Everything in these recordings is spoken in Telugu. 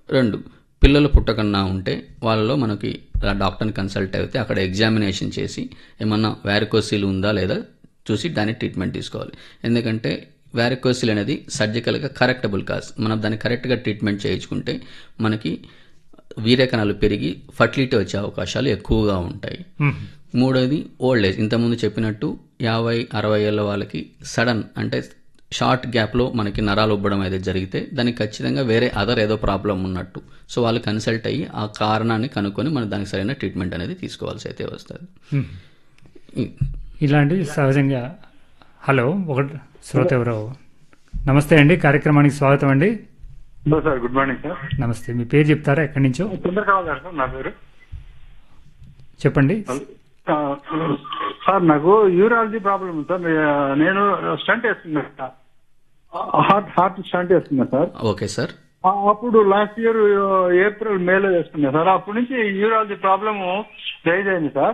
రెండు పిల్లలు పుట్టకన్నా ఉంటే వాళ్ళలో మనకి ఆ డాక్టర్ని కన్సల్ట్ అయితే అక్కడ ఎగ్జామినేషన్ చేసి ఏమన్నా వ్యారికోసిల్ ఉందా లేదా చూసి దాని ట్రీట్మెంట్ తీసుకోవాలి ఎందుకంటే వ్యారికోసిల్ అనేది సర్జికల్గా కరెక్టబుల్ కాజ్ మనం దాన్ని కరెక్ట్గా ట్రీట్మెంట్ చేయించుకుంటే మనకి వీర్యకణాలు పెరిగి ఫర్టిలిటీ వచ్చే అవకాశాలు ఎక్కువగా ఉంటాయి మూడోది ఓల్డ్ ఏజ్ ఇంతకుముందు చెప్పినట్టు యాభై అరవై ఏళ్ళ వాళ్ళకి సడన్ అంటే షార్ట్ గ్యాప్లో మనకి నరాలు ఉబ్బడం అయితే జరిగితే దానికి ఖచ్చితంగా వేరే అదర్ ఏదో ప్రాబ్లం ఉన్నట్టు సో వాళ్ళు కన్సల్ట్ అయ్యి ఆ కారణాన్ని కనుక్కొని మనం దానికి సరైన ట్రీట్మెంట్ అనేది తీసుకోవాల్సి అయితే వస్తుంది ఇ- ఇలాంటివి సహజంగా హలో ఒకటి శ్రోత ఎవరో నమస్తే అండి కార్యక్రమానికి స్వాగతం అండి hello sir good morning sir నమస్తే మీ పేరు చెప్తారా ఎక్కడి నుంచో చంద్రకావాలి గారు సార్ నా పేరు చెప్పండి ఆ, సార్ నాకు యూరాలజీ ప్రాబ్లం ఉంది సార్ నే- నేను స్టంట్ వేస్తున్నా సార్ హార్ట్ హార్ట్ స్టంట్ వేస్తున్నా సార్ ఓకే సార్ ఆ, అప్పుడు లాస్ట్ ఇయర్ ఏప్రిల్ మేలో వేసుకున్నా సార్ అప్పటి నుంచి యూరాలజీ ప్రాబ్లమ్ రైజ్ అయింది సార్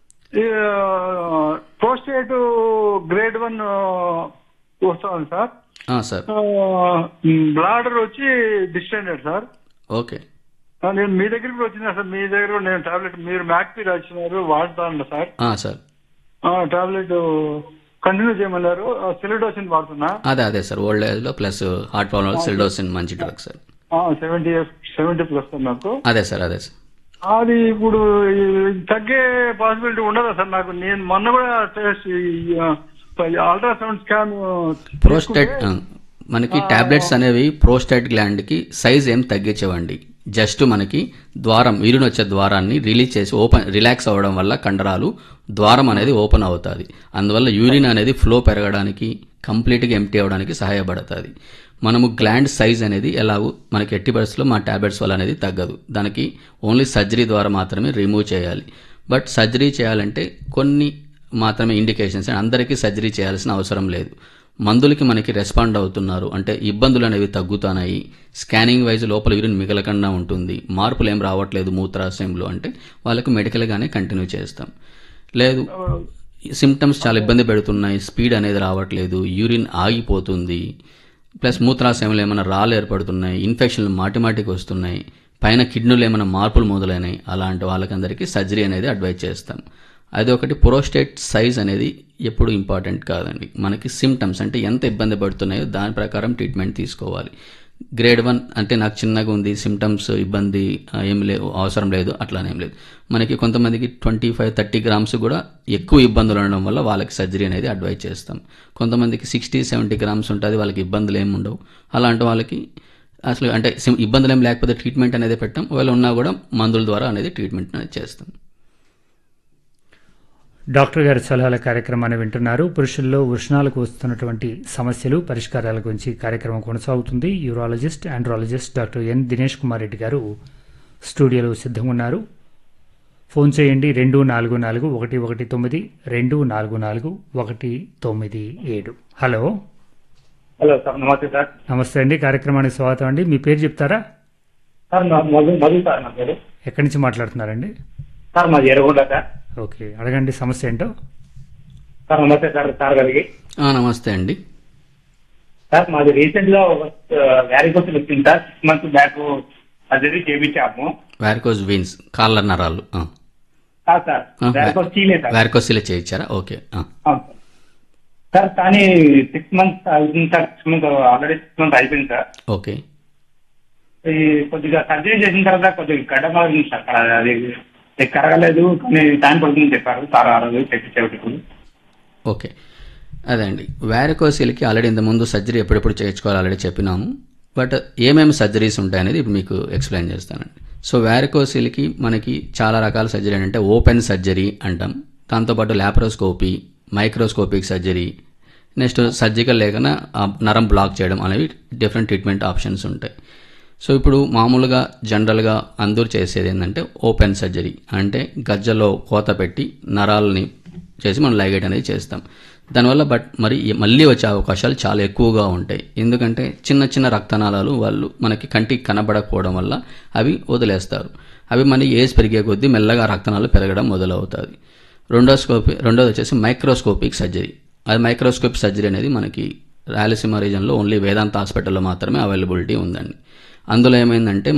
పోస్టేట్ గ్రేడ్ వన్ వస్తుంది సార్ ఆ, సార్ బ్లాడర్ వచ్చి డిస్టెండెడ్ సార్ ఓకే ఆ, నేను మీ దగ్గరికి కూడా వచ్చినా సార్ మీ దగ్గర కూడా నేను టాబ్లెట్ మీరు మ్యాక్పీ రాసినారు వాడుతాను సార్ ఆ, సార్ ఆ, టాబ్లెట్ కంటిన్యూ చేయమన్నారు సిలిడోసిన్ వాడుతున్నా అదే అదే సార్ ఓల్డ్ ఏజ్లో ప్లస్ హార్ట్ ప్రాబ్లం సెల్డోసిన్ మంచి drug sir seventy years seventy plus sir నాకు అదే సార్ అదే సార్ అది ఇప్పుడు ఈ తగ్గే పాసిబిలిటీ ఉండదా సార్ నాకు నేను మొన్న కూడా టెస్ట్ అల్ట్రాసౌండ్ స్కాన్ ప్రోస్టేట్ ఆ, మనకి టాబ్లెట్స్ అనేవి ప్రోస్టేట్ గ్లాండ్కి సైజ్ ఏం తగ్గించవండి జస్ట్ మనకి ద్వారం యూరిన్ వచ్చే ద్వారాన్ని రిలీజ్ చేసి ఓపెన్ రిలాక్స్ అవ్వడం వల్ల కండరాలు ద్వారం అనేది ఓపెన్ అవుతుంది అందువల్ల యూరిన్ అనేది ఫ్లో పెరగడానికి కంప్లీట్గా ఎంటీ అవ్వడానికి సహాయపడుతుంది మనము గ్లాండ్ సైజ్ అనేది ఎలాగో మనకి ఎట్టి పరిస్థితుల్లో మా టాబ్లెట్స్ వల్ల అనేది తగ్గదు దానికి ఓన్లీ సర్జరీ ద్వారా మాత్రమే రిమూవ్ చేయాలి బట్ సర్జరీ చేయాలంటే కొన్ని మాత్రమే ఇండికేషన్స్ అందరికీ సర్జరీ చేయాల్సిన అవసరం లేదు మందులకి మనకి రెస్పాండ్ అవుతున్నారు అంటే ఇబ్బందులు అనేవి తగ్గుతున్నాయి స్కానింగ్ వైజ్ లోపల యూరిన్ మిగలకుండా ఉంటుంది మార్పులు ఏం రావట్లేదు మూత్రాశయంలో అంటే వాళ్ళకి మెడికల్గానే కంటిన్యూ చేస్తాం లేదు సిమ్టమ్స్ చాలా ఇబ్బంది పెడుతున్నాయి స్పీడ్ అనేది రావట్లేదు యూరిన్ ఆగిపోతుంది ప్లస్ మూత్రాశయంలో ఏమైనా రాళ్ళు ఏర్పడుతున్నాయి ఇన్ఫెక్షన్లు మాటిమాటికి వస్తున్నాయి పైన కిడ్నీలో ఏమైనా మార్పులు మొదలైనాయి అలాంటి వాళ్ళకందరికీ సర్జరీ అనేది అడ్వైజ్ చేస్తాం అది ఒకటి ప్రోస్టేట్ సైజ్ అనేది ఎప్పుడు ఇంపార్టెంట్ కాదండి మనకి సిమ్టమ్స్ అంటే ఎంత ఇబ్బంది పడుతున్నాయో దాని ప్రకారం ట్రీట్మెంట్ తీసుకోవాలి గ్రేడ్ వన్ అంటే నాకు చిన్నగా ఉంది సిమ్టమ్స్ ఇబ్బంది ఆ, ఏం లేవు అవసరం లేదు అట్లానేం లేదు మనకి కొంతమందికి ట్వంటీ ఫైవ్ థర్టీ గ్రామ్స్ కూడా ఎక్కువ ఇబ్బందులు ఉండడం వల్ల వాళ్ళకి సర్జరీ అనేది అడ్వైజ్ చేస్తాం కొంతమందికి సిక్స్టీ సెవెంటీ గ్రామ్స్ ఉంటుంది వాళ్ళకి ఇబ్బందులు ఏమి ఉండవు అలాంటి వాళ్ళకి అసలు అంటే సిమ్- ఇబ్బందులు ఏం లేకపోతే ట్రీట్మెంట్ అనేది పెట్టాం ఒకవేళ ఉన్నా కూడా మందుల ద్వారా అనేది ట్రీట్మెంట్ అనేది చేస్తాం డాక్టర్ గారి సలహాల కార్యక్రమాన్ని వింటున్నారు పురుషుల్లో వృషణాలకు వస్తున్నటువంటి సమస్యలు పరిష్కారాల గురించి కార్యక్రమం కొనసాగుతుంది urologist andrologist doctor N Dinesh Kumar Reddy గారు స్టూడియోలో సిద్ధంగా ఉన్నారు ఫోన్ చేయండి రెండు నాలుగు నాలుగు ఒకటి ఒకటి తొమ్మిది రెండు నాలుగు నాలుగు ఒకటి తొమ్మిది ఏడు హలో హలో సార్ నమస్తే సార్ నమస్తే అండి కార్యక్రమానికి స్వాగతం అండి మీ పేరు చెప్తారా సార్ నా మధు మధు సార్ నా పేరు ఎక్కడి నుంచి మాట్లాడుతున్నారండి సార్ మాది ఎర్రగొండ సార్ ఓకే అడగండి సమస్య ఏంటో సార్ నమస్తే సార్ సార్ గారికి ఆ, నమస్తే అండి సార్ మాది రీసెంట్ గా ఒక వ్యారికోస్ వచ్చింది sir six months back surgery చేయించాము వ్యారికోజ్ వీన్స్ కాళ్ళ నరాలు ఆ. కాదు సార్ ఆ, వ్యారికోస్ చీలే సార్ వ్యారికోసిలే చేయించారా ఓకే ఆ. అవును సార్. సార్ కానీ సిక్స్ మంత్స్ అయిపోయింది sir six months already six months అయిపోయింది సార్ ఓకే ఈ కొద్దిగా సర్జరీ చేసిన తర్వాత కొద్దిగా గడ్డ మారింది సార్ అక్కడ అది అది కరగలేదు కానీ టైం పడుతుందని చెప్పారు సార్ ఆ రోజు చెప్పించేటప్పుడు ఓకే అదే అండి వ్యారికోసిల్కి ఆల్రెడీ ఇంతకుముందు సర్జరీ ఎప్పుడెప్పుడు చేయించుకోవాలి ఆల్రెడీ చెప్పినాము బట్ ఏమేమి సర్జరీస్ ఉంటాయనేది ఇప్పుడు మీకు ఎక్స్ప్లెయిన్ చేస్తానండి సో వ్యారికోసిల్కి మనకి చాలా రకాల సర్జరీ అంటే ఓపెన్ సర్జరీ అంటాం దాంతోపాటు laparoscopy microscopic surgery next surgical లేకనా ఆ నరం బ్లాక్ చేయడం అనేవి డిఫరెంట్ ట్రీట్మెంట్ ఆప్షన్స్ ఉంటాయి సో ఇప్పుడు మామూలుగా జనరల్గా అందరూ చేసేది ఏంటంటే ఓపెన్ సర్జరీ అంటే గజ్జలో కోత పెట్టి నరాలని చేసి మనం లైగేట్ అనేది చేస్తాం దానివల్ల బట్ మరి ఈ- మళ్ళీ వచ్చే అవకాశాలు చాలా ఎక్కువగా ఉంటాయి ఎందుకంటే చిన్న చిన్న రక్తనాళాలు వాళ్ళు మనకి కంటికి కనబడకపోవడం వల్ల అవి వదిలేస్తారు అవి మన ఏజ్ పెరిగే కొద్దీ మెల్లగా రక్తనాళాలు పెరగడం మొదలవుతుంది రెండో స్కోపి రెండోది వచ్చేసి మైక్రోస్కోపిక్ సర్జరీ అది మైక్రోస్కోపిక్ సర్జరీ అనేది మనకి రాయలసీమ రీజన్లో ఓన్లీ వేదాంత హాస్పిటల్లో మాత్రమే అవైలబిలిటీ ఉందండి అందులో ఏమైందంటే